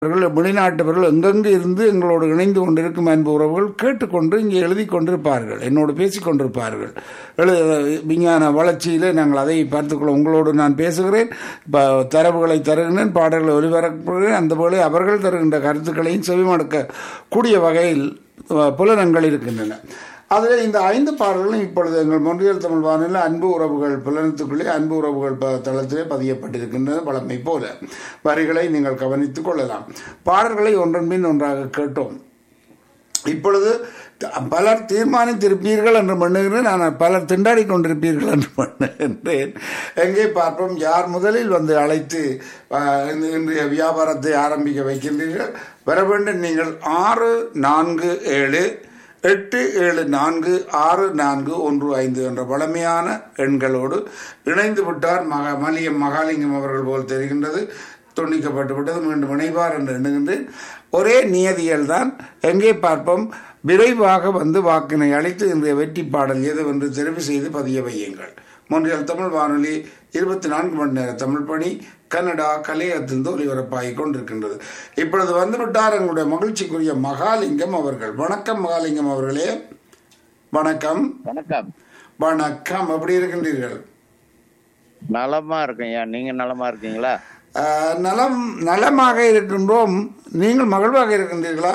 அவர்கள் வெளிநாட்டவர்கள் எங்கெங்கு இருந்து எங்களோடு இணைந்து கொண்டிருக்கும் அன்பு உறவுகள் கேட்டுக்கொண்டு இங்கே எழுதி கொண்டிருப்பார்கள் என்னோடு பேசிக் கொண்டிருப்பார்கள் எழு விஞ்ஞான வளர்ச்சியில் நாங்கள் அதை பார்த்துக்கொள்ள உங்களோடு நான் பேசுகிறேன் ப- தரவுகளை தருகின்றேன் பாடல்களை ஒலிபரப்புகிறேன் அந்த போல அவர்கள் தருகின்ற கருத்துக்களையும் செவிமடுக்க கூடிய வகையில் அஹ், புலனங்கள் இருக்கின்றன அதில் இந்த ஐந்து பாடல்களும் இப்பொழுது எங்கள் மொன்றியல் தமிழ் வானில் அன்பு உறவுகள் புலனத்துக்குள்ளே அன்பு உறவுகள் ப- தளத்திலே பதியப்பட்டிருக்கின்றது பழமை போல வரிகளை நீங்கள் கவனித்துக் கொள்ளலாம் பாடல்களை ஒன்றன் பின் ஒன்றாக கேட்டோம் இப்பொழுது த- பலர் தீர்மானித்திருப்பீர்கள் என்று பண்ணுகிறேன் ஆனால் பலர் திண்டாடி கொண்டிருப்பீர்கள் என்று பண்ணுகின்றேன் எங்கே பார்ப்போம் யார் முதலில் வந்து அழைத்து ஆஹ், இந்த- இன்றைய வியாபாரத்தை ஆரம்பிக்க வைக்கின்றீர்கள் வர வேண்டும் நீங்கள் ஆறு நான்கு ஏழு எட்டு ஏழு நான்கு ஆறு நான்கு ஒன்று ஐந்து என்ற வளமையான எண்களோடு இணைந்து விட்டார் மகா மலியம் மகாலிங்கம் அவர்கள் போல் தெரிகின்றது துண்டிக்கப்பட்டு விட்டது மீண்டும் இணைவார் என்று எண்ணுகின்றேன் ஒரே நியதியல் தான் எங்கே பார்ப்போம் விரைவாக வந்து வாக்கினை அளித்து இன்றைய வெற்றி பாடல் எதுவென்று தெரிவு செய்து பதிய வையுங்கள் மொன்றியல் தமிழ் வானொலி இருபத்தி நான்கு மணி நேர தமிழ் பணி கன்னடா கலையத்திலிருந்து ஒலிபரப்பாகிக் கொண்டிருக்கின்றது இப்பொழுது வந்துவிட்டார் எங்களுடைய மகிழ்ச்சிக்குரிய மகாலிங்கம் அவர்கள் வணக்கம் மகாலிங்கம் அவர்களே வணக்கம் வணக்கம் வணக்கம் எப்படி இருக்கின்றீர்கள் நலமா இருக்கேன்யா நீங்க நலமா இருக்கீங்களா ஆஹ், நலம் நலமாக இருக்கின்றோம் நீங்கள் மகிழ்வாக இருக்கின்றீர்களா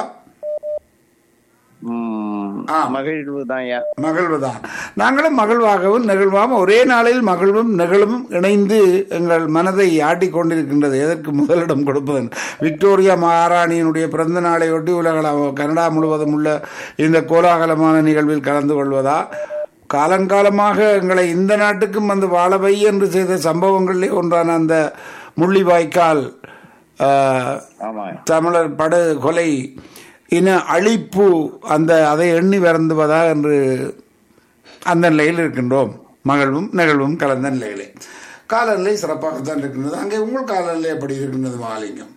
ம், ஆ. மகிழ்வு தான்யா மகிழ்வுதான் நாங்களும் மகிழ்வாகவும் நெகிழ்வாகவும் ஒரே நாளில் மகிழ்வும் நெகிழும் இணைந்து எங்கள் மனதை ஆட்டிக் கொண்டிருக்கின்றது எதற்கு முதலிடம் கொடுப்பதன் விக்டோரியா மகாராணியினுடைய பிறந்த நாளையொட்டி உலக கனடா முழுவதும் உள்ள இந்த கோலாகலமான நிகழ்வில் கலந்து கொள்வதா காலங்காலமாக எங்களை இந்த நாட்டுக்கும் வந்து வாழவை என்று செய்த சம்பவங்களிலே ஒன்றான அந்த முள்ளிவாய்க்கால் ஆஹ், ஆமா தமிழர் படு கொலை இன அழிப்பு அந்த அதை எண்ணி வருந்துவதா என்று அந்த நிலையில் இருக்கின்றோம் மகிழ்வும் நிகழ்வும் கலந்த நிலையிலே காலநிலை சிறப்பாகத்தான் இருக்கின்றது அங்கே உங்கள் காலநிலை எப்படி இருக்கின்றது மகாலிங்கம்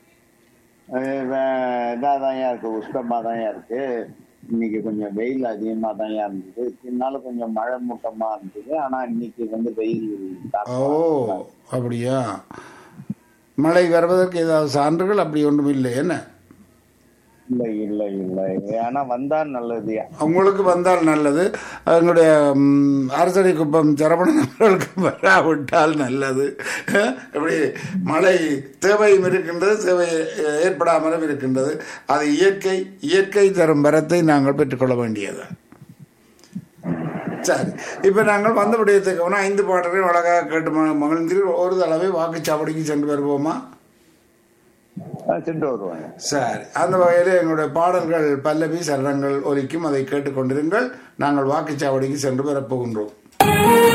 இதாதான்யா இருக்கு உஷ்ணமா தான்யா இருக்கு இன்னைக்கு கொஞ்சம் வெயில் அதிகமா தான்யா இருந்தது இதனால கொஞ்சம் மழை மூட்டமா இருந்தது ஆனா இன்னைக்கு வந்து வெயில் ஓ தாக்கம் அப்படியா மழை வருவதற்கு ஏதாவது சான்றுகள் அப்படி ஒன்றும் இல்லை என்ன இல்லை இல்லை இல்லை ஆனா வந்தா நல்லதுயா உங்களுக்கு வந்தால் நல்லது எங்களுடைய ம், அரசடி குப்பம் சரவணன் அவர்களுக்கு வராவிட்டால் நல்லது அஹ், இப்படி மழை தேவையும் இருக்கின்றது தேவை அஹ், ஏற்படாமலும் இருக்கின்றது அது இயற்கை இயற்கை தரும் வரத்தை நாங்கள் பெற்றுக்கொள்ள வேண்டியது சரி இப்போ நாங்கள் வந்த விடயத்துக்கு போனால் ஐந்து பாடல்கள் அழகாக கேட்டு ம- மகிழ்ந்தீர்கள் ஒரு தடவை வாக்குச்சாவடிக்கு சென்று வருவோமா ஆ, சென்று வருவாங்க சரி அந்த வகையில் எங்களுடைய பாடல்கள் பல்லவி சரணங்கள் ஒலிக்கும் அதை கேட்டுக்கொண்டிருங்கள் நாங்கள் வாக்குச்சாவடிக்கு சென்று பெறப்போகின்றோம்